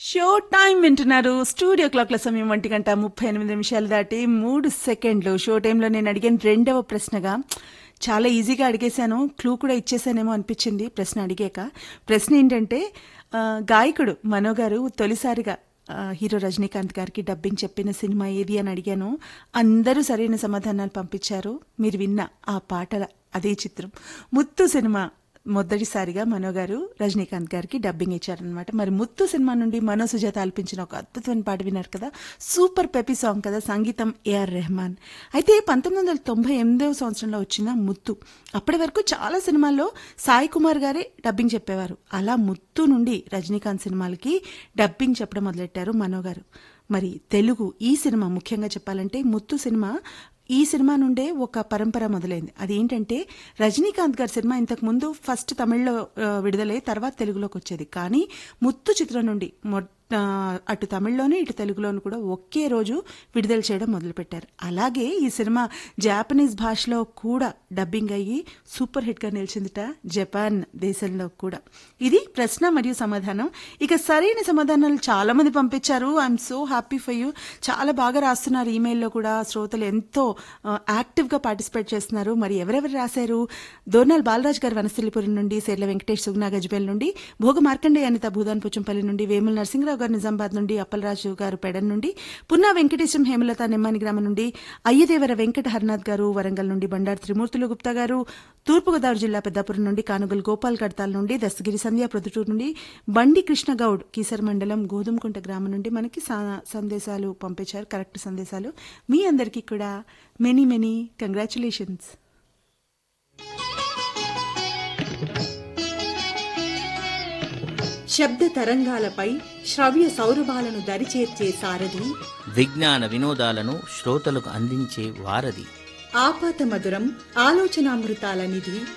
show time వింటున్నారు studio క్లాక్ల సమయం ఒంటి గంట ముప్పై ఎనిమిది నిమిషాలు దాటి మూడు సెకండ్లు షో టైంలో నేను అడిగిన రెండవ ప్రశ్నగా చాలా ఈజీగా అడిగేశాను క్లూ కూడా ఇచ్చేసానేమో అనిపించింది ప్రశ్న అడిగాక ప్రశ్న ఏంటంటే ఆ, గాయకుడు మనో గారు తొలిసారిగా ఆ, హీరో రజనీకాంత్ గారికి డబ్బింగ్ చెప్పిన సినిమా ఏది అని అడిగాను అందరూ సరైన సమాధానాలు పంపించారు మీరు విన్న ఆ పాటల అదే చిత్రం ముత్తు సినిమా మొదటిసారిగా మనో గారు రజనీకాంత్ గారికి డబ్బింగ్ ఇచ్చారనమాట మరి ముత్తు సినిమా నుండి మనో సుజాత ఆల్పించిన ఒక అద్భుతమైన పాట విన్నారు కదా సూపర్ పెపి సాంగ్ కదా సంగీతం ఏఆర్ రెహమాన్ అయితే పంతొమ్మిది వందల తొంభై ఎనిమిదవ సంవత్సరంలో వచ్చిన ముత్తు అప్పటి వరకు చాలా సినిమాల్లో సాయి కుమార్ గారే డబ్బింగ్ చెప్పేవారు అలా ముత్తు నుండి రజనీకాంత్ సినిమాలకి డబ్బింగ్ చెప్పడం మొదలెట్టారు మనో గారు మరి తెలుగు ఈ సినిమా ముఖ్యంగా చెప్పాలంటే ముత్తు సినిమా ఈ సినిమా నుండే ఒక పరంపర మొదలైంది అదేంటంటే రజనీకాంత్ గారి సినిమా ఇంతకు ముందు ఫస్ట్ తమిళ్లో ఆ, విడుదలై తర్వాత తెలుగులోకి వచ్చేది కానీ ముత్తు చిత్రం నుండి మొ- ఆ, అటు తమిళ్లోనే ఇటు తెలుగులోను కూడా ఒకే రోజు విడుదల చేయడం మొదలుపెట్టారు అలాగే ఈ సినిమా జాపనీస్ భాషలో కూడా డబ్బింగ్ అయ్యి సూపర్ హిట్ గా నిలిచిందిట జపాన్ దేశంలో కూడా ఇది ప్రశ్న మరియు సమాధానం ఇక సరైన సమాధానాలు చాలా మంది పంపించారు I'm so happy for you చాలా బాగా రాస్తున్నారు ఈమెయిల్లో కూడా శ్రోతలు ఎంతో యాక్టివ్ గా పార్టిసిపేట్ చేస్తున్నారు మరి ఎవరెవరు రాశారు దోర్నాల్ బాలరాజ్ గారు వనస్థలిపురం నుండి సేర్ల వెంకటేష్ సుగ్నా గజ్బేల్ నుండి భోగ మార్కండే అనిత భూదాన్ పుచ్చంపల్లి నుండి వేముల నరసింహరావు గారు నిజామాబాద్ నుండి అప్పలరాజు గారు పెడన్ నుండి పున్నా వెంకటేశం హేమలత నెమ్మాని గ్రామం నుండి అయ్యదేవర వెంకట హర్నాథ్ గారు వరంగల్ నుండి బండారు త్రిమూర్తులు గుప్తా గారు తూర్పుగోదావరి జిల్లా పెద్దాపురం నుండి కానుగల్ గోపాల్ కడతాల్ నుండి దస్తగిరి సంధ్య ప్రొద్దుటూరు నుండి బండి కృష్ణ గౌడ్ కీసర్ మండలం గోధుమకుంట గ్రామం నుండి మనకి సా- సందేశాలు పంపించారు కరెక్ట్ సందేశాలు మీ అందరికీ కూడా మెనీ మెనీ కంగ్రాచులేషన్స్ శబ్ద తరంగాలపై శ్రవ్య సౌరభాలను దరిచేర్చే సారథి విజ్ఞాన వినోదాలను శ్రోతలకు అందించే వారధి ఆపాత మధురం ఆలోచనామృతాల నిధి